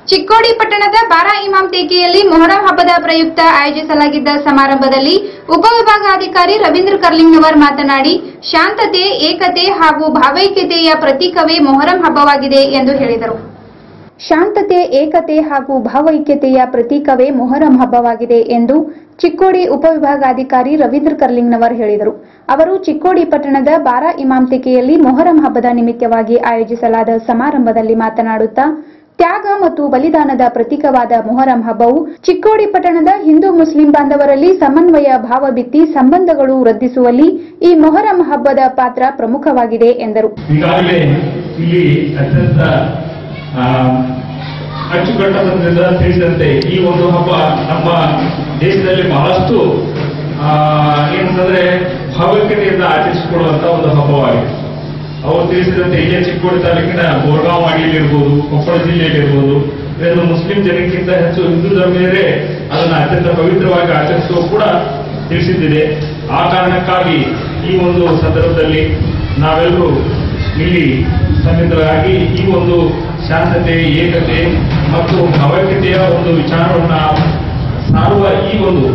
ಚಿಕ್ಕೋಡಿ ಪಟ್ಟಣದ ಬಾರಾ ಇಮಾಮ್ ತೇಕೆಯಲ್ಲಿ ಮೊಹರಂ ಹಬ್ಬದ ಪ್ರಯುಕ್ತ ಆಯೋಜಿಸಲಾಗಿದ್ದ ಸಮಾರಂಭದಲ್ಲಿ ಉಪವಿಭಾಗಾಧಿಕಾರಿ ರವೀಂದ್ರ ಕರ್ಲಿಂಗ್ನವರ್ ಮಾತನಾಡಿ ಶಾಂತತೆ ಏಕತೆ ಹಾಗೂ ಭಾವೈಕ್ಯತೆಯ ಪ್ರತೀಕವೇ ಮೊಹರಂ ಹಬ್ಬವಾಗಿದೆ ಎಂದು ಹೇಳಿದರು ಶಾಂತತೆ ಏಕತೆ ಹಾಗೂ ಭಾವೈಕ್ಯತೆಯ ಪ್ರತೀಕವೇ ಮೊಹರಂ ಹಬ್ಬವಾಗಿದೆ ಎಂದು ಚಿಕ್ಕೋಡಿ ಉಪವಿಭಾಗಾಧಿಕಾರಿ ರವೀಂದ್ರ ಕರ್ಲಿಂಗ್ನವರ್ ಹೇಳಿದರು ಅವರು ಚಿಕ್ಕೋಡಿ ಪಟ್ಟಣದ ಬಾರಾ ಇಮಾಮ್ತಿಕೆಯಲ್ಲಿ ಮೊಹರಂ ಹಬ್ಬದ ನಿಮಿತ್ತವಾಗಿ ಆಯೋಜಿಸಲಾದ ಸಮಾರಂಭದಲ್ಲಿ ಮಾತನಾಡುತ್ತಾ ತ್ಯಾಗ ಮತ್ತು ಬಲಿದಾನದ ಪ್ರತೀಕವಾದ ಮೊಹರಂ ಹಬ್ಬವು ಚಿಕ್ಕೋಡಿ ಪಟ್ಟಣದ ಹಿಂದೂ ಮುಸ್ಲಿಂ ಬಾಂಧವರಲ್ಲಿ ಸಮನ್ವಯ ಭಾವ ಬಿತ್ತಿ ಸಂಬಂಧಗಳು ವೃದ್ಧಿಸುವಲ್ಲಿ ಈ ಮೊಹರಂ ಹಬ್ಬದ ಪಾತ್ರ ಪ್ರಮುಖವಾಗಿದೆ ಎಂದರು ಈಗಾಗಲೇ ಇಲ್ಲಿ ಅತ್ಯಂತ ಆ, ಅಚ್ಚುಕಟ್ಟದಿಂದ ತಿಳಿಸಿದಂತೆ ಈ ಒಂದು ಹಬ್ಬ ನಮ್ಮ ದೇಶದಲ್ಲಿ ಬಹಳಷ್ಟು ಆ, ಏನಂತಂದ್ರೆ ಭಾವೈಕ್ಯತೆಯಿಂದ ಆಚರಿಸಿಕೊಳ್ಳುವಂತ ಒಂದು ಹಬ್ಬವಾಗಿದೆ ಅವರು ತಿಳಿಸಿದಂತೆ ಇಲ್ಲೇ ಚಿಕ್ಕೋಡಿ ತಾಲೂಕಿನ ಬೋರ್ಗಾಂವ್ ವಾಡಿಯಲ್ಲಿರ್ಬೋದು ಕೊಪ್ಪಳ ಜಿಲ್ಲೆಯಲ್ಲಿರ್ಬೋದು ಇದನ್ನು ಮುಸ್ಲಿಂ ಜನಕ್ಕಿಂತ ಹೆಚ್ಚು ಹಿಂದೂ ಧರ್ಮೀಯರೇ ಅದನ್ನು ಅತ್ಯಂತ ಪವಿತ್ರವಾಗಿ ಆಚರಿಸುವ ಕೂಡ ತಿಳಿಸಿದ್ದಿದೆ ಆ ಕಾರಣಕ್ಕಾಗಿ ಈ ಒಂದು ಸಂದರ್ಭದಲ್ಲಿ ನಾವೆಲ್ಲರೂ ಇಲ್ಲಿ ಸನ್ನಿಧರಾಗಿ ಈ ಒಂದು ಶಾಂತತೆ ಏಕತೆ ಮತ್ತು ಭಾವೈಕ್ಯತೆಯ ಒಂದು ವಿಚಾರವನ್ನ ಸಾರುವ ಈ ಒಂದು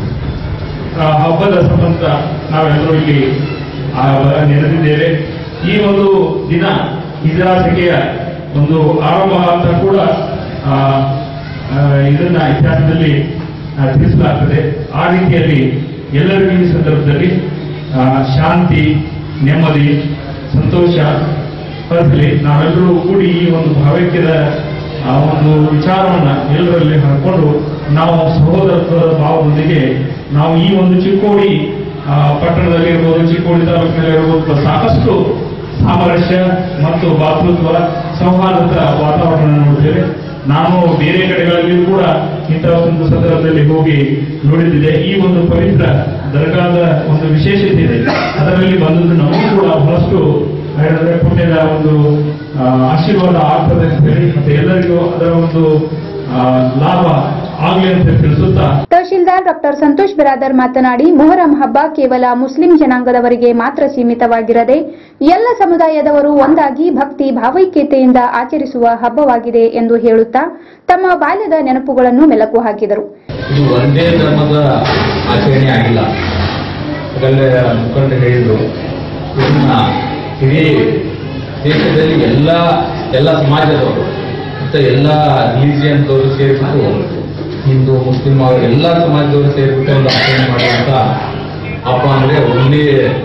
ಆ, ಹಬ್ಬದ ಸಂಬಂಧ ನಾವೆಲ್ಲರೂ ಇಲ್ಲಿ ಆ, ನೆರೆದಿದ್ದೇವೆ ಈ ಒಂದು ದಿನ ಇತಿಹಾಸಕೆಯ ಒಂದು ಆರಂಭ ಅಂತ ಕೂಡ ಆ, ಆ, ಇದನ್ನ ಇತಿಹಾಸದಲ್ಲಿ ಆ, ತಿಳಿಸಲಾಗ್ತದೆ ಆ ರೀತಿಯಲ್ಲಿ ಎಲ್ಲರಿಗೂ ಈ ಸಂದರ್ಭದಲ್ಲಿ ಆ, ಶಾಂತಿ ನೆಮ್ಮದಿ ಸಂತೋಷ ಬರಲಿ ನಾವೆಲ್ಲರೂ ಕೂಡಿ ಈ ಒಂದು ಭಾವೈಕ್ಯದ ಆ ಒಂದು ವಿಚಾರವನ್ನ ಎಲ್ಲರಲ್ಲಿ ಹಾಕೊಂಡು ನಾವು ಸಹೋದರತ್ವದ ಭಾವದೊಂದಿಗೆ ನಾವು ಈ ಒಂದು ಚಿಕ್ಕೋಡಿ ಆ, ಪಟ್ಟಣದಲ್ಲಿರ್ಬೋದು ಚಿಕ್ಕೋಡಿ ತಾಲೂಕಿನಲ್ಲಿರ್ಬೋದು ಸಾಕಷ್ಟು ಸಾಮರಸ್ಯ ಮತ್ತು ಭಾತೃತ್ವ ಸೌಹಾರ್ದದ ವಾತಾವರಣ ನೋಡ್ತೇವೆ ನಾನು ಬೇರೆ ಕಡೆಗಳಲ್ಲಿ ಕೂಡ ಇಂತಹ ಒಂದು ಸಂದರ್ಭದಲ್ಲಿ ಹೋಗಿ ನೋಡಿದ್ದಿದೆ ಈ ಒಂದು ಪವಿತ್ರ ದರ್ಗಾದ ಒಂದು ವಿಶೇಷತೆ ಇದೆ ಅದರಲ್ಲಿ ಬಂದದ್ದು ನಮಗೂ ಕೂಡ ಬಹಳಷ್ಟು ಹೇಳಿದ್ರೆ ಪುಣ್ಯದ ಒಂದು ಆ, ಆಶೀರ್ವಾದ ಆಗ್ತದೆ ಅಂತ ಹೇಳಿ ಮತ್ತೆ ಎಲ್ಲರಿಗೂ ಅದರ ಒಂದು ಆ, ಲಾಭ ಆಗ್ಲಿ ಅಂತ ತಿಳಿಸುತ್ತಾ ತಹಶೀಲ್ದಾರ್ ಡಾಕ್ಟರ್ ಸಂತೋಷ್ ಬಿರಾದರ್ ಮಾತನಾಡಿ ಮೊಹರಂ ಹಬ್ಬ ಕೇವಲ ಮುಸ್ಲಿಂ ಜನಾಂಗದವರಿಗೆ ಮಾತ್ರ ಸೀಮಿತವಾಗಿರದೆ ಎಲ್ಲ ಸಮುದಾಯದವರು ಒಂದಾಗಿ ಭಕ್ತಿ ಭಾವೈಕ್ಯತೆಯಿಂದ ಆಚರಿಸುವ ಹಬ್ಬವಾಗಿದೆ ಎಂದು ಹೇಳುತ್ತಾ ತಮ್ಮ ಬಾಲ್ಯದ ನೆನಪುಗಳನ್ನು ಮೆಲುಕು ಹಾಕಿದರು ಇದು ಒಂದೇ ಧರ್ಮದ ಆಚರಣೆ ಆಗಿಲ್ಲ ಈಗಾಗಲೇ ಮುಖಂಡರು ಹೇಳಿದ್ರು ಇದನ್ನ ಇಡೀ ದೇಶದಲ್ಲಿ ಎಲ್ಲ ಎಲ್ಲ ಸಮಾಜದವರು ಮತ್ತು ಎಲ್ಲ ರಿಲಿಜಿಯನ್ದವರು ಸೇರಿಬಿಟ್ಟು ಹಿಂದೂ ಮುಸ್ಲಿಂ ಅವರು ಎಲ್ಲ ಸಮಾಜದವರು ಸೇರಿಬಿಟ್ಟು ಒಂದು ಆಚರಣೆ ಮಾಡುವಂತ ಹಬ್ಬ ಅಂದ್ರೆ ಒಂದೇ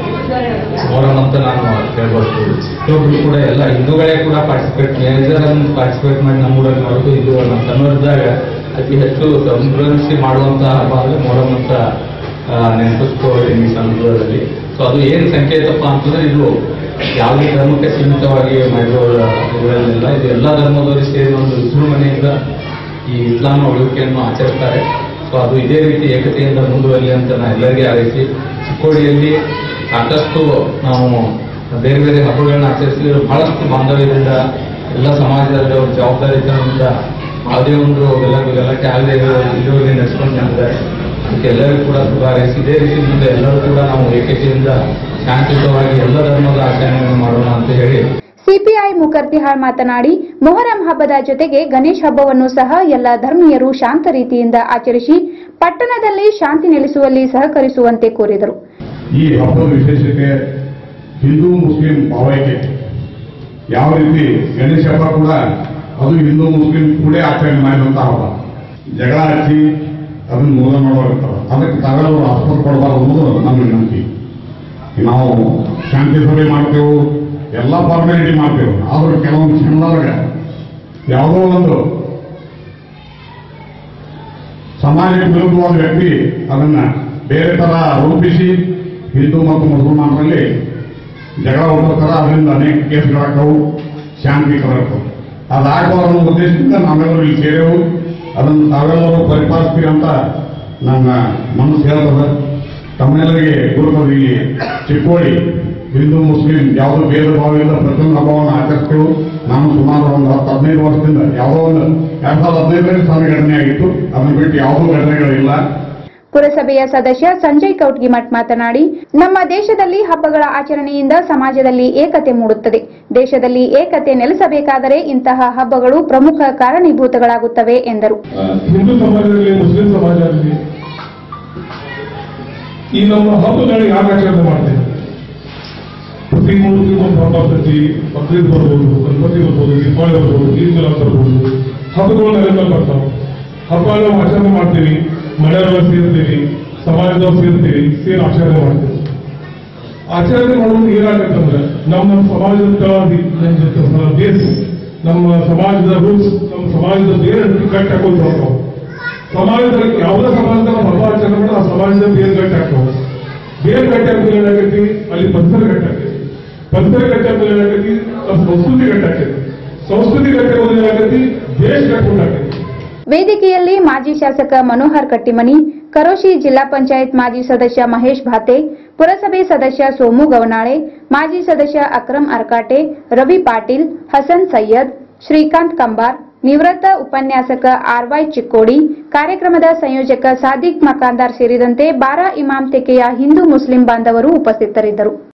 ಮೊಹರಂ ಅಂತ ನಾನು ಹೇಳ್ಬೋದು ಇನ್ನೊಬ್ರು ಕೂಡ ಎಲ್ಲ ಹಿಂದೂಗಳೇ ಕೂಡ ಪಾರ್ಟಿಸಿಪೇಟ್ ಮೇಜರ್ ಪಾರ್ಟಿಸಿಪೇಟ್ ಮಾಡಿ ನಮ್ಮೂರಲ್ಲಿ ಮಾಡೋದು ಹಿಂದೂಗಳು ನಮ್ಮ ಕನ್ನಡದಾಗ ಅತಿ ಹೆಚ್ಚು ಸಂಭ್ರಮಿಸಿ ಮಾಡುವಂತ ಹಬ್ಬ ಅಂದ್ರೆ ಮೊಹರಂ ಅಂತ ಆ, ನೆನಪಿಸ್ಕೊಳ್ಳಿ ಈ ಸಂದರ್ಭದಲ್ಲಿ ಸೊ ಅದು ಏನು ಸಂಕೇತಪ್ಪ ಅಂತಂದ್ರೆ ಇದು ಯಾವುದೇ ಧರ್ಮಕ್ಕೆ ಸೀಮಿತವಾಗಿ ಮಾಡಿರೋ ಇದರಲ್ಲೆಲ್ಲ ಇದು ಎಲ್ಲ ಧರ್ಮದವರು ಸೇರಿ ಒಂದು ವಿಜೃಂಭಣೆಯಿಂದ ಈ ಇಸ್ಲಾಂ ಉಳಿಕೆಯನ್ನು ಆಚರಿಸ್ತಾರೆ ಸೊ ಅದು ಇದೇ ರೀತಿ ಏಕತೆಯಿಂದ ಮುಂದುವರಲಿ ಅಂತ ನಾನು ಎಲ್ಲರಿಗೆ ಆರೈಸಿ ಚಿಕ್ಕೋಡಿಯಲ್ಲಿ ಸಾಕಷ್ಟು ನಾವು ಬೇರೆ ಬೇರೆ ಹಬ್ಬಗಳನ್ನ ಆಚರಿಸಿ ಬಹಳಷ್ಟು ಬಾಂಧವ್ಯದಿಂದ ಎಲ್ಲ ಸಮಾಜದ ಒಂದು ಜವಾಬ್ದಾರಿತನದಿಂದ ಯಾವುದೇ ಒಂದು ಗಲ ಗಲಾಟೆ ಆಗದೆ ಇಲ್ಲಿವರೆಗೆ ನಡೆಸ್ಕೊಂಡು ಬಂದಿದ್ದಾರೆ ಅದಕ್ಕೆ ಎಲ್ಲರಿಗೂ ಕೂಡ ಶುಭ ಹಾರೈಸಿ ಇದೇ ರೀತಿ ಮುಂದೆ ಎಲ್ಲರೂ ಕೂಡ ನಾವು ಏಕತೆಯಿಂದ ಶಾಂತಿಯುತವಾಗಿ ಎಲ್ಲ ಧರ್ಮದ ಆಚರಣೆಯನ್ನು ಮಾಡೋಣ ಅಂತ ಹೇಳಿ ಸಿಪಿಐ ಮುಕರ್ತಿಹಾಳ್ ಮಾತನಾಡಿ ಮೊಹರಂ ಹಬ್ಬದ ಜೊತೆಗೆ ಗಣೇಶ್ ಹಬ್ಬವನ್ನು ಸಹ ಎಲ್ಲ ಧರ್ಮೀಯರು ಶಾಂತ ರೀತಿಯಿಂದ ಆಚರಿಸಿ ಪಟ್ಟಣದಲ್ಲಿ ಶಾಂತಿ ನೆಲೆಸುವಲ್ಲಿ ಸಹಕರಿಸುವಂತೆ ಕೋರಿದರು ಈ ಹಬ್ಬದ ವಿಶೇಷತೆ ಹಿಂದೂ ಮುಸ್ಲಿಂ ಭಾವೈಕ್ಯ ಯಾವ ರೀತಿ ಗಣೇಶ ಹಬ್ಬ ಕೂಡ ಅದು ಹಿಂದೂ ಮುಸ್ಲಿಂ ಕೂಡ ಆಚರಣೆ ಮಾಡಿದಂತ ಹಬ್ಬ ಜಗಳ ಹಚ್ಚಿ ಅದನ್ನ ಮೂಲ ಮಾಡುವಾಗಿರ್ತಾರೆ ಅದಕ್ಕೆ ತಾವೆಲ್ಲರೂ ಆಸ್ಪತ್ರೆ ಕೊಡಬಾರ್ದು ಅನ್ನೋದು ನಮ್ಮ ವಿನಂತಿ ನಾವು ಶಾಂತಿ ಸಭೆ ಮಾಡ್ತೇವೆ ಎಲ್ಲ ಫಾರ್ಮಾಲಿಟಿ ಮಾಡ್ತೇವೆ ಆದ್ರೆ ಕೆಲವೊಂದು ಕ್ಷಣದೊಳಗೆ ಯಾವುದೋ ಒಂದು ಸಮಾಜಕ್ಕೆ ವಿರುದ್ಧವಾದ ವ್ಯಕ್ತಿ ಅದನ್ನ ಬೇರೆ ತರ ರೂಪಿಸಿ ಹಿಂದೂ ಮತ್ತು ಮುಸಲ್ಮಾನರಲ್ಲಿ ಜಗಳ ಹುಟ್ಟುತ್ತಾರೆ ಅದರಿಂದ ಅನೇಕ ಕೇಸ್ಗಳಾಗ್ತವು ಶಾಂತಿ ಕಲರ್ತವು ಅದಾಗಬಾರ್ದು ಅನ್ನೋ ಉದ್ದೇಶದಿಂದ ನಾವೆಲ್ಲರೂ ಇಲ್ಲಿ ಸೇರೆವು ಅದನ್ನು ತಾವೆಲ್ಲರೂ ಪರಿಪಾಲಿಸ್ತೀವಿ ಅಂತ ನನ್ನ ಮನಸ್ಸು ಹೇಳ್ತದೆ ತಮ್ಮೆಲ್ಲರಿಗೆ ಗುರುಗಳು ಇಲ್ಲಿ ಚಿಕ್ಕೋಡಿ ಹಿಂದೂ ಮುಸ್ಲಿಂ ಯಾವುದೋ ಭೇದ ಭಾವದಿಂದ ಪ್ರತಿಯೊಂದು ಹಬ್ಬವನ್ನು ಆಚರಿಸ್ತೇವೆ ನಾನು ಸುಮಾರು ಒಂದು ಹತ್ತು ಹದಿನೈದು ವರ್ಷದಿಂದ ಯಾವುದೋ ಒಂದು ಎರಡ್ ಸಾವಿರದ ಹದಿನೈದರಲ್ಲಿ ಸ್ವಾಮಿ ಘಟನೆ ಆಗಿತ್ತು ಅದನ್ನು ಬಿಟ್ಟು ಯಾವುದೋ ಘಟನೆಗಳಿಲ್ಲ ಪುರಸಭೆಯ ಸದಸ್ಯ ಸಂಜಯ್ ಕೌಟ್ಗಿಮಠ್ ಮಾತನಾಡಿ ನಮ್ಮ ದೇಶದಲ್ಲಿ ಹಬ್ಬಗಳ ಆಚರಣೆಯಿಂದ ಸಮಾಜದಲ್ಲಿ ಏಕತೆ ಮೂಡುತ್ತದೆ ದೇಶದಲ್ಲಿ ಏಕತೆ ನೆಲೆಸಬೇಕಾದರೆ ಇಂತಹ ಹಬ್ಬಗಳು ಪ್ರಮುಖ ಕಾರಣೀಭೂತಗಳಾಗುತ್ತವೆ ಎಂದರು ಆ, ಹಿಂದೂ ಸಮಾಜದಲ್ಲಿ ಮುಸ್ಲಿಂ ಸಮಾಜ ಆಗಲಿ ಈ ನಮ್ಮ ಹಬ್ಬಗಳಿಗೆ ಯಾಕೆ ಆಚರಣೆ ಮಾಡ್ತೇವೆ ಪ್ರತಿ ಮೂರ್ತಿ ಒಂದು ಹಬ್ಬ ಬರ್ತೈತಿ ಬಕ್ರೀದ್ ಬರ್ಬೋದು ಗಣಪತಿ ಬರ್ಬೋದು ದೀಪಾವಳಿ ಬರ್ಬೋದು ಈದ್ ಮಿಲಾದ್ ಬರ್ಬೋದು ಹಬ್ಬಗಳು ನೆಲೆಲ್ಲ ಬರ್ತಾವೆ ಹಬ್ಬ ನಾವು ಆಚರಣೆ ಮಾಡ್ತೀವಿ ಮನೆಯವರು ಸೇರ್ತೀವಿ ಸಮಾಜದವ್ರು ಸೇರ್ತೀವಿ ಸೇರಿ ಆಚರಣೆ ಮಾಡ್ತೀವಿ ಆಚರಣೆ ಮಾಡೋದು ಏನಾಗತ್ತಂದ್ರೆ ನಮ್ಮ ಸಮಾಜದ ಬೇಸ್ ನಮ್ಮ ಸಮಾಜದ ರೂಲ್ಸ್ ನಮ್ಮ ಸಮಾಜದ ಬೇರೆ ಗಟ್ಟಿ ಹಾಕೋದು ಬರ್ತಾವೆ ಸಮಾಜದಲ್ಲಿ ಯಾವುದೇ ಸಮಾಜದ ನಾವು ಹಬ್ಬ ಆಚರಣೆ ಮಾಡಿದ್ರೆ ಆ ಸಮಾಜದ ಬೇರೆ ಗಟ್ಟಿ ಹಾಕೋದು ಬೇರೆ ಗಟ್ಟಿ ಹಾಕಿದ್ರೆ ಏನಾಗೈತಿ ಅಲ್ಲಿ ಪರಿಸರ ಗಟ್ಟಿ ಹಾಕೈತಿ ಪರಿಸರ ಗಟ್ಟಿ ಹಾಕಿದ್ರೆ ಏನಾಗೈತಿ ನಮ್ಮ ಸಂಸ್ಕೃತಿ ಗಟ್ಟಿ ಹಾಕೈತಿ ಸಂಸ್ಕೃತಿ ಗಟ್ಟಿ ಹಾಕೋದು ಏನಾಗೈತಿ ದೇಶ ಗಟ್ಟಿ ಹಾಕೈತಿ ವೇದಿಕೆಯಲ್ಲಿ ಮಾಜಿ ಶಾಸಕ ಮನೋಹರ್ ಕಟ್ಟಿಮನಿ ಕರೋಶಿ ಜಿಲ್ಲಾ ಪಂಚಾಯತ್ ಮಾಜಿ ಸದಸ್ಯ ಮಹೇಶ್ ಭಾತೆ ಪುರಸಭೆ ಸದಸ್ಯ ಸೋಮು ಗವನಾಳೆ ಮಾಜಿ ಸದಸ್ಯ ಅಕ್ರಮ್ ಅರ್ಕಾಟೆ ರವಿ ಪಾಟೀಲ್ ಹಸನ್ ಸೈಯದ್ ಶ್ರೀಕಾಂತ್ ಕಂಬಾರ್ ನಿವೃತ್ತ ಉಪನ್ಯಾಸಕ ಆರ್ವೈ ಚಿಕ್ಕೋಡಿ ಕಾರ್ಯಕ್ರಮದ ಸಂಯೋಜಕ ಸಾದಿಕ್ ಮಕಾಂದಾರ್ ಸೇರಿದಂತೆ ಬಾರಾ ಇಮಾಮ್ ತೆಕೆಯ ಹಿಂದೂ ಮುಸ್ಲಿಂ ಬಾಂಧವರು ಉಪಸ್ಥಿತರಿದ್ದರು